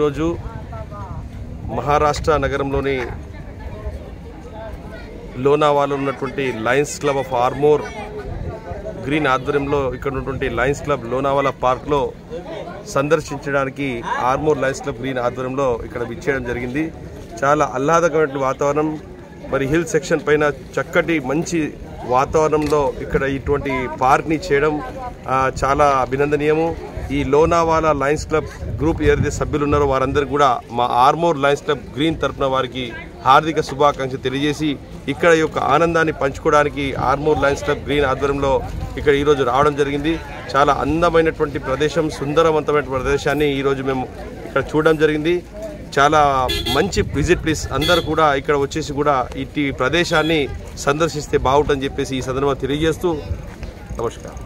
ఈరోజు మహారాష్ట్ర నగరంలోని లోనావాలో ఉన్నటువంటి Lions Club of Armour Green ఆధ్వర్యంలో ఇక్కడ ఉన్నటువంటి లయన్స్ క్లబ్ లోనావాలా పార్క్లో సందర్శించడానికి ఆర్మోర్ లయన్స్ క్లబ్ గ్రీన్ ఆధ్వర్యంలో ఇక్కడ విచ్చేయడం జరిగింది చాలా ఆహ్లాదకరమైన వాతావరణం మరి హిల్ సెక్షన్ పైన చక్కటి మంచి వాతావరణంలో ఇక్కడ ఇటువంటి పార్క్ని చేయడం ఆ, చాలా అభినందనీయము ఈ లోనావాలా లయన్స్ క్లబ్ గ్రూప్ ఏదైతే సభ్యులు ఉన్నారో వారందరూ కూడా మా ఆర్మోర్ లయన్స్ క్లబ్ గ్రీన్ తరపున వారికి హార్దిక శుభాకాంక్షలు తెలియజేసి ఇక్కడ ఈ యొక్క ఆనందాన్ని పంచుకోవడానికి ఆర్మోర్ లయన్స్ క్లబ్ గ్రీన్ ఆధ్వర్యంలో ఇక్కడ ఈరోజు రావడం జరిగింది చాలా అందమైనటువంటి ప్రదేశం సుందరవంతమైన ప్రదేశాన్ని ఈరోజు మేము ఇక్కడ చూడడం జరిగింది చాలా మంచి విజిట్ ప్లేస్ అందరూ కూడా ఇక్కడ వచ్చేసి కూడా ఇట్టి ప్రదేశాన్ని సందర్శిస్తే బాగుంటుందని చెప్పేసి ఈ సందర్భంగా తెలియజేస్తూ నమస్కారం